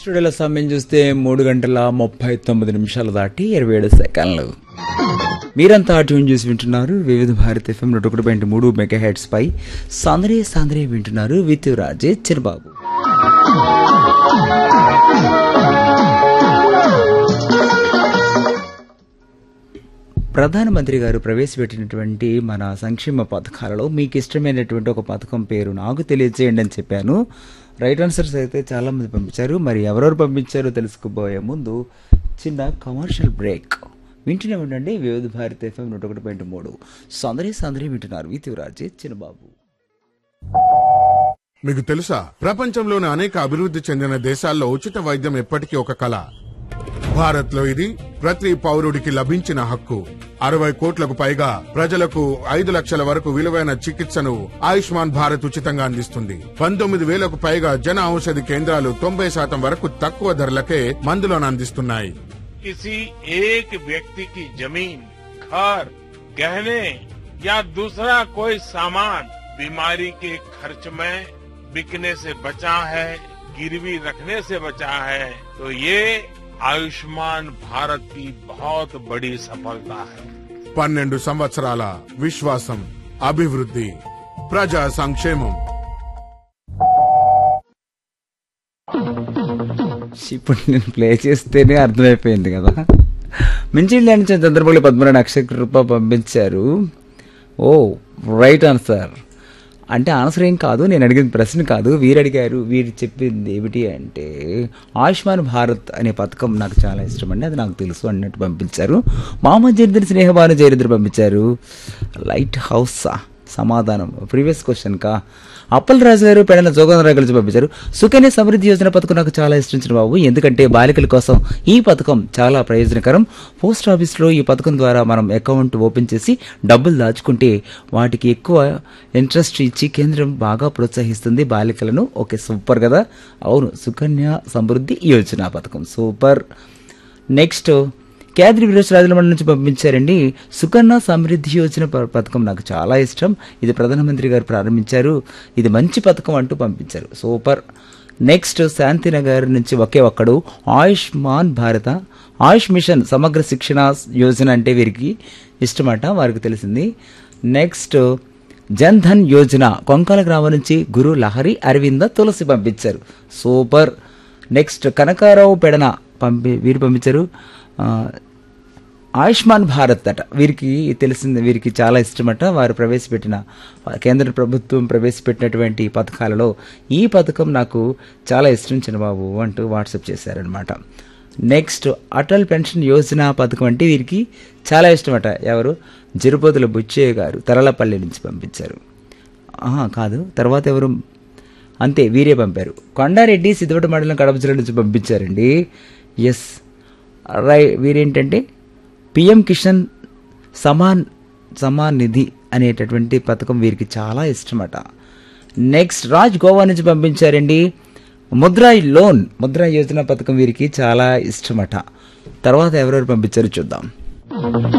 స్టూడియోలో సమయం చూస్తే మూడు గంటల ముప్పై తొమ్మిది నిమిషాలు దాటి ఇరవై ఏడు సెకండ్లు మీరంతా ట్యూన్ చూసి వింటున్నారు వివిధ భారత్ ఎఫ్ఎం నూట ఒకటి పాయింట్ మూడు మెగా హెడ్స్ పై సాందరే సాందరే వింటున్నారు విత్ రాజే చిరబాబు ప్రధానమంత్రి గారు ప్రవేశపెట్టినటువంటి మన సంక్షేమ పథకాలలో మీకు ఇష్టమైనటువంటి ఒక పథకం పేరు నాకు తెలియజేయండి అని చెప్పాను రైట్ ఆన్సర్స్ అయితే చాలా మంది పంపించారు మరి ఎవరెవరు పంపించారో తెలుసుకోబోయే ముందు చిన్న కమర్షియల్ బ్రేక్ వింటూనే ఉండండి వివిధ భారత్ ఎఫ్ఎం నూట ఒకటి పాయింట్ మూడు సందరి సందరి వింటున్నారు విత్ రాజే చిన్నబాబు మీకు తెలుసా ప్రపంచంలోని అనేక అభివృద్ధి చెందిన దేశాల్లో ఉచిత వైద్యం ఎప్పటికీ ఒక కళ భారత్ లో ఇది ప్రతి పౌరుడికి లభించిన హక్కు అరవై కోట్లకు పైగా ప్రజలకు ఐదు లక్షల వరకు విలువైన చికిత్సను ఆయుష్మాన్ భారత్ ఉచితంగా అందిస్తుంది పంతొమ్మిది వేలకు పైగా జన ఔషధి కేంద్రాలు తొంభై శాతం వరకు తక్కువ ధరలకే మందులను అందిస్తున్నాయి किसी एक व्यक्ति की जमीन घर गहने या दूसरा कोई सामान बीमारी के खर्च में बिकने से बचा है गिरवी रखने से बचा है तो ये आयुष्मान भारत की बहुत बड़ी सफलता है పన్నెండు సంవత్సరాల విశ్వాసం అభివృద్ధి ప్రజా సంక్షేమం ఇప్పుడు నేను ప్లే చేస్తేనే అర్థమైపోయింది కదా మించి నుంచి చంద్రబాబు పద్మనాభ అక్షర రూప పంపించారు ఓ రైట్ ఆన్సర్ అంటే ఆన్సర్ ఏం కాదు నేను అడిగిన ప్రశ్న కాదు వీరు అడిగారు వీరు చెప్పింది ఏమిటి అంటే ఆయుష్మాన్ భారత్ అనే పథకం నాకు చాలా ఇష్టం అండి అది నాకు తెలుసు అన్నట్టు పంపించారు మామ జరిద్ర స్నేహభాను జరిద్ర పంపించారు లైట్ హౌసా సమాధానం ప్రీవియస్ క్వశ్చన్ కా అప్పల్ రాజు గారు పెడన జోగంధర కలిసి పంపించారు సుకన్య సమృద్ధి యోజన పథకం నాకు చాలా ఇష్టం బాబు ఎందుకంటే బాలికల కోసం ఈ పథకం చాలా ప్రయోజనకరం పోస్ట్ ఆఫీస్లో ఈ పథకం ద్వారా మనం అకౌంట్ ఓపెన్ చేసి డబ్బులు దాచుకుంటే వాటికి ఎక్కువ ఇంట్రెస్ట్ ఇచ్చి కేంద్రం బాగా ప్రోత్సహిస్తుంది బాలికలను ఓకే సూపర్ కదా అవును సుకన్య సమృద్ధి యోజన పథకం సూపర్ నెక్స్ట్ కేంద్ర విరోచ రాజమండ్రి నుంచి పంపించారండి సుకన్య సమృద్ధి యోజన ప- పథకం నాకు చాలా ఇష్టం ఇది ప్రధానమంత్రి గారు ప్రారంభించారు ఇది మంచి పథకం అంటూ పంపించారు సూపర్ నెక్స్ట్ శాంతినగర్ నుంచి ఒకే ఒక్కడు ఆయుష్మాన్ భారత ఆయుష్ మిషన్ సమగ్ర శిక్షణ యోజన అంటే వీరికి ఇష్టమట వారికి తెలిసింది నెక్స్ట్ జన్ ధన్ యోజన కొంకాల గ్రామం నుంచి గురు లహరి అరవింద తులసి పంపించారు సూపర్ నెక్స్ట్ కనకారావు పెడన పంపి వీరు పంపించారు ఆ, ఆయుష్మాన్ భారత్ అట వీరికి తెలిసింది వీరికి చాలా ఇష్టమట వారు ప్రవేశపెట్టిన కేంద్ర ప్రభుత్వం ప్రవేశపెట్టినటువంటి పథకాలలో ఈ పథకం నాకు చాలా ఇష్టం చిన్నబాబు అంటూ వాట్సాప్ చేశారనమాట నెక్స్ట్ అటల్ పెన్షన్ యోజన పథకం అంటే వీరికి చాలా ఇష్టమట ఎవరు తిరుపతిలో బుచ్చయ్య గారు తరలపల్లి నుంచి పంపించారు ఆహా, కాదు తర్వాత ఎవరు అంతే వీరే పంపారు కొండారెడ్డి సిద్ధవట మండలం కడప జిల్లా నుంచి పంపించారండి ఎస్ రై వీరేంటంటే పిఎం కిషన్ సమాన్ సమాన్ నిధి అనేటటువంటి పథకం వీరికి చాలా ఇష్టమట నెక్స్ట్ రాజ్ గోవా నుంచి పంపించారండి ముద్రాయ్ లోన్ ముద్రా యోజన పథకం వీరికి చాలా ఇష్టమట తర్వాత ఎవరెవరు పంపించారో చూద్దాం